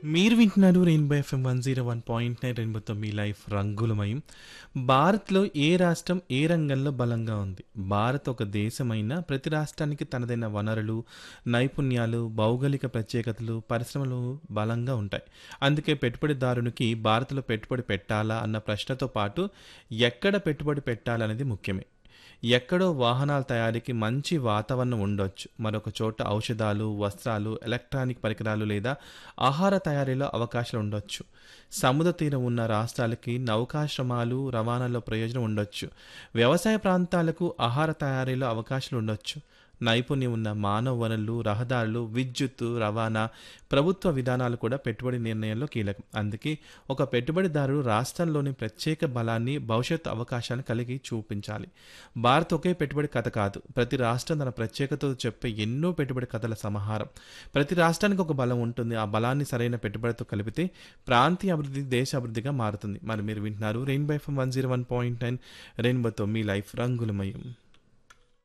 మీరు వింటున్నారు rainbow FM one zero one point nine రెయిన్బోతో మీ లైఫ్ రంగులమయం భారత్లో ఏ రాష్ట్రం ఏ రంగంలో బలంగా ఉంది భారత్ ఒక దేశమైన ప్రతి రాష్ట్రానికి తనదైన వనరులు నైపుణ్యాలు భౌగోళిక ప్రత్యేకతలు పరిశ్రమలు బలంగా ఉంటాయి అందుకే పెట్టుబడిదారునికి భారత్లో పెట్టుబడి పెట్టాలా అన్న ప్రశ్నతో పాటు ఎక్కడ పెట్టుబడి పెట్టాలనేది ముఖ్యమే ఎక్కడో వాహనాల తయారీకి మంచి వాతావరణం ఉండొచ్చు మరొక చోట ఔషధాలు వస్త్రాలు ఎలక్ట్రానిక్ పరికరాలు లేదా ఆహార తయారీలో అవకాశాలు ఉండొచ్చు సముద్ర తీరం ఉన్న రాష్ట్రాలకి నౌకాశ్రమాలు రవాణాలో ప్రయోజనం ఉండొచ్చు వ్యవసాయ ప్రాంతాలకు ఆహార తయారీలో అవకాశాలు ఉండొచ్చు నైపుణ్యం ఉన్న మానవ వనరులు రహదారులు విద్యుత్తు రవాణా ప్రభుత్వ విధానాలు కూడా పెట్టుబడి నిర్ణయంలో కీలకం అందుకే ఒక పెట్టుబడిదారుడు రాష్ట్రంలోని ప్రత్యేక బలాన్ని భవిష్యత్ అవకాశాలను కలిగి చూపించాలి భారత్ ఒకే పెట్టుబడి కథ కాదు ప్రతి రాష్ట్రం తన ప్రత్యేకతతో చెప్పే ఎన్నో పెట్టుబడి కథల సమాహారం ప్రతి రాష్ట్రానికి ఒక బలం ఉంటుంది ఆ బలాన్ని సరైన పెట్టుబడితో కలిపితే ప్రాంతీయ అభివృద్ధి దేశ అభివృద్ధిగా మారుతుంది మరి మీరు వింటున్నారు rainbow FM one zero one point nine రెయిన్బోతో మీ లైఫ్ రంగులమయం